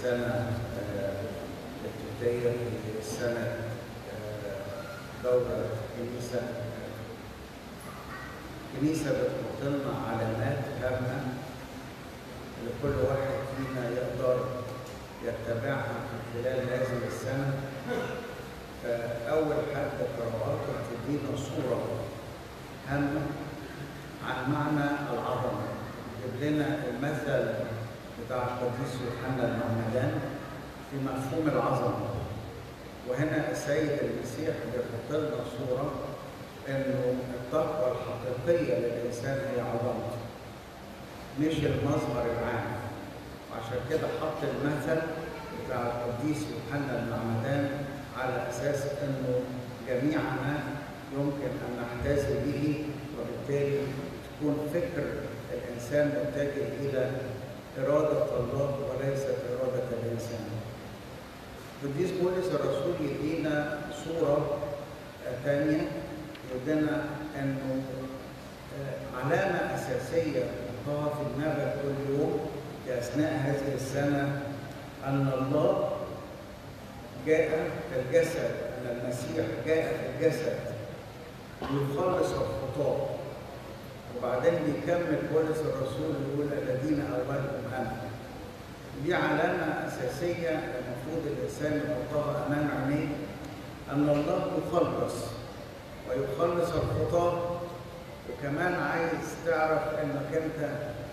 السنة التبتية في السنة دورة كنيسة كنيسة بتحط لنا علامات هامة لكل واحد فينا يقدر يتبعها في خلال هذه السنة فأول حد قراءاته تدينا صورة هامة عن معنى العظمة جاب لنا المثل بتاع القديس يوحنا المعمدان في مفهوم العظمة وهنا السيد المسيح بيحط لنا صورة انه التقوى الحقيقية للإنسان هي عظمته مش المظهر العام وعشان كده حط المثل بتاع القديس يوحنا المعمدان على أساس انه جميعنا يمكن أن نحتاز به وبالتالي تكون فكر الإنسان متجه إلى إرادة الله وليست إرادة الإنسان. القديس بولس الرسول يدينا صورة ثانية يدينا أنه علامة أساسية نحطها في دماغك كل يوم في أثناء هذه السنة أن الله جاء في الجسد أن المسيح جاء في الجسد ليخلص الخطاة وبعدين بيكمل بولس الرسول يقول الذين أولهم أنا دي علامة أساسية المفروض الإنسان يحطها أمام عينيه أن الله يخلص ويخلص الخطاة وكمان عايز تعرف إنك أنت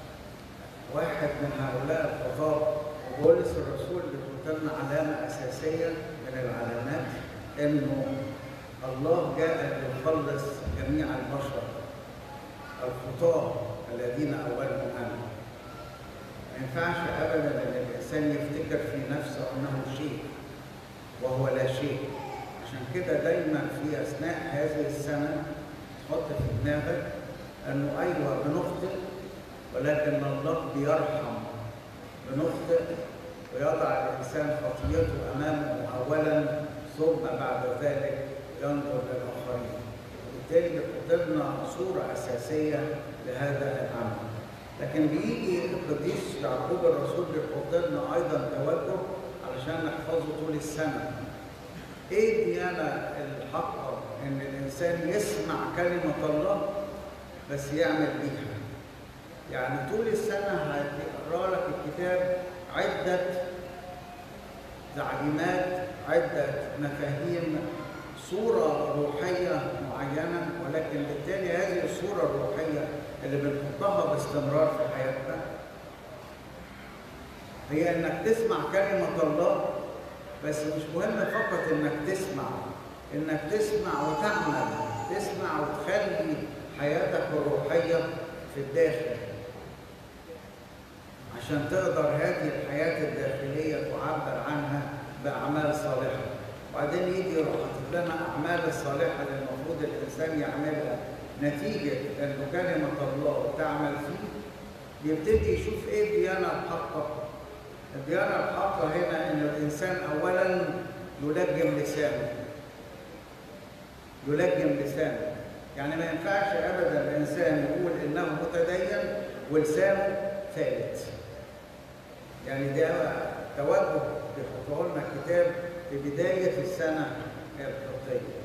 واحد من هؤلاء الخطاة وبولس الرسول بيحط لنا علامة أساسية من العلامات إنه الله جاء ليخلص جميع البشر الخطاة الذين أولهم أنا ما ينفعش أبدا أن الإنسان يفتكر في نفسه أنه شيء وهو لا شيء عشان كده دايما في أثناء هذه السنة تحط في دماغك أنه أيوه بنخطئ ولكن الله بيرحم بنخطئ ويضع الإنسان خطيته أمامه أولا ثم بعد ذلك ينظر للآخرين وبالتالي بيحط لنا صورة أساسية لهذا العمل لكن بيجي القديس يعقوب الرسول بيحط لنا أيضا توجه علشان نحفظه طول السنة إيه الديانة الحقة إن الإنسان يسمع كلمة الله بس يعمل بيها يعني طول السنة هيقرا لك الكتاب عدة تعليمات عدة مفاهيم صورة روحية معينة ولكن بالتالي هذه الصورة الروحية اللي بنحطها باستمرار في حياتنا هي انك تسمع كلمة الله بس مش مهم فقط انك تسمع انك تسمع وتعمل تسمع وتخلي حياتك الروحية في الداخل عشان تقدر هذه الحياة الداخلية تعبر عنها بأعمال صالحة وبعدين يجي يروح حاطط لنا اعمال الصالحه اللي المفروض الانسان يعملها نتيجه انه كلمه الله تعمل فيه يبتدي يشوف ايه الديانه الحقه الديانه الحقه هنا ان الانسان اولا يلجم لسانه يلجم لسانه يعني ما ينفعش ابدا الانسان يقول انه متدين ولسانه ثالث يعني ده توجه بيحطه لنا الكتاب في بداية السنة القبطية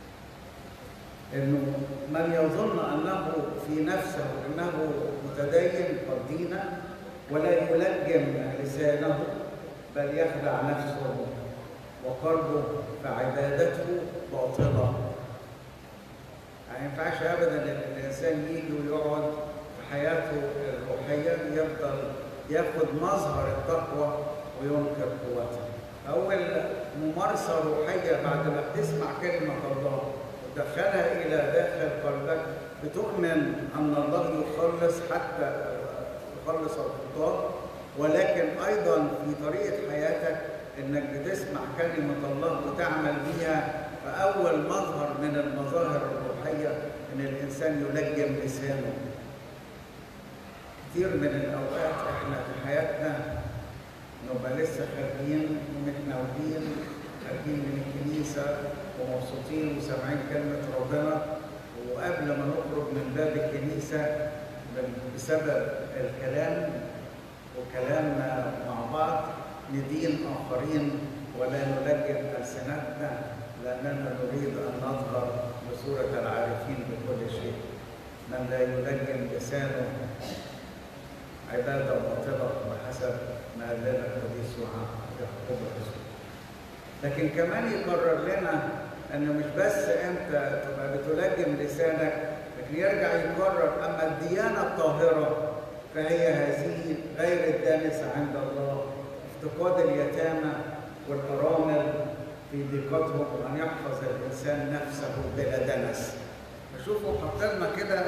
إنه من يظن أنه في نفسه أنه متدين قد دين ولا يلجم لسانه بل يخدع نفسه وقلبه فعبادته باطلة ما ينفعش أبدا إن الإنسان يجي ويقعد في حياته الروحية يفضل ياخد مظهر التقوى وينكر قوتها أول ممارسة روحية بعد ما بتسمع كلمة الله وتدخلها إلى داخل قلبك بتؤمن أن الله يخلص حتى يخلص الخطاة ولكن أيضا في طريقة حياتك إنك بتسمع كلمة الله وتعمل بيها فأول مظهر من المظاهر الروحية إن الإنسان يلجم لسانه كتير من الأوقات إحنا في حياتنا نبقى لسه خارجين ومتناولين خارجين من الكنيسة ومبسوطين وسامعين كلمة ربنا وقبل ما نخرج من باب الكنيسة بسبب الكلام وكلامنا مع بعض ندين آخرين ولا نلجم ألسنتنا لأننا نريد أن نظهر بصورة العارفين بكل شيء من لا يلجم لسانه عبادة باطلة بحسب ما قال لنا القديس يعقوب الرسول لكن كمان يقرر لنا أن مش بس أنت تبقى بتلجم لسانك لكن يرجع يقرر أما الديانة الطاهرة فهي هذه غير الدانسة عند الله افتقاد اليتامى والأرامل في ضيقتهم وأن يحفظ الإنسان نفسه بلا دنس فشوفوا حط لنا كده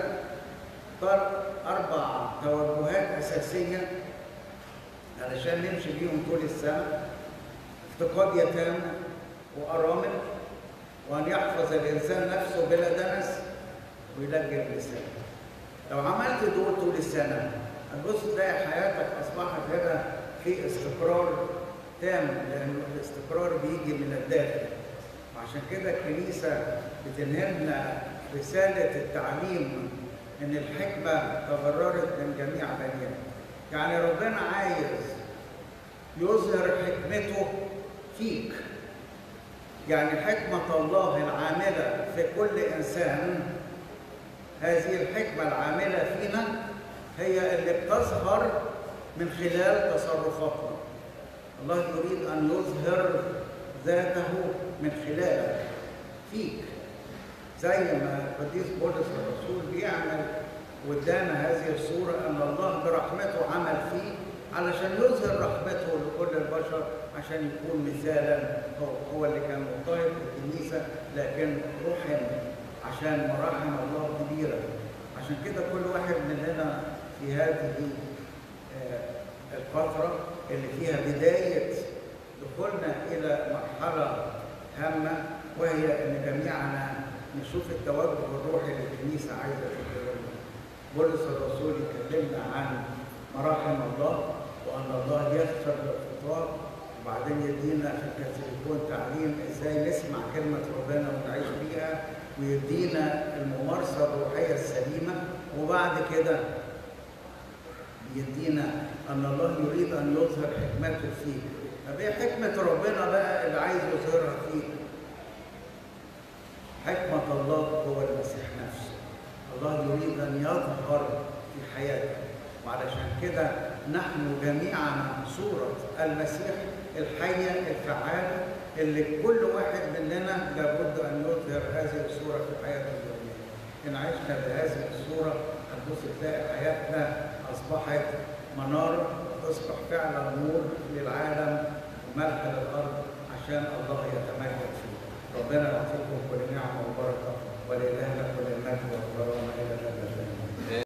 أربع توجهات أساسية علشان نمشي بيهم طول السنة افتقاد يتامى وأرامل وأن يحفظ الإنسان نفسه بلا دنس ويلجم لسانه لو عملت دول طول السنة هتبص تلاقي حياتك أصبحت هنا في استقرار تام لأن الاستقرار بيجي من الداخل وعشان كده الكنيسة بتنهمنا رسالة التعليم إن الحكمة تبررت من جميع بنيها يعني ربنا عايز يظهر حكمته فيك يعني حكمة الله العاملة في كل إنسان هذه الحكمة العاملة فينا هي اللي بتظهر من خلال تصرفاتنا الله يريد أن يظهر ذاته من خلالك فيك زي ما القديس بولس الرسول بيعمل وادانا هذه الصورة أن الله برحمته عمل فيه علشان يظهر رحمته لكل البشر عشان يكون مثالا هو, هو اللي كان مضطهد في الكنيسة لكن رحم عشان مراحم الله كبيرة عشان كده كل واحد مننا في هذه الفترة اللي فيها بداية دخولنا إلى مرحلة هامة وهي أن جميعنا نشوف التوجه الروحي اللي الكنيسة عايزة تدخله بولس الرسول يكلمنا عن مراحم الله وأن الله يغفر للخطاة وبعدين يدينا في الكاثوليكون تعليم ازاي نسمع كلمة ربنا ونعيش بيها ويدينا الممارسة الروحية السليمة وبعد كده يدينا أن الله يريد أن يظهر حكمته فيك طب ايه حكمة ربنا بقى اللي عايز يظهرها فيك؟ حكمة الله هو المسيح نفسه الله يريد أن يظهر في حياتك وعلشان كده نحن جميعا صورة المسيح الحية الفعالة اللي كل واحد مننا لابد أن يظهر هذه الصورة في حياته اليومية إن عشنا بهذه الصورة هتبص تلاقي حياتنا أصبحت منارة تصبح فعلا نور للعالم وملح للأرض عشان الله يتمجد فيه ربنا يعطيكم كل نعمة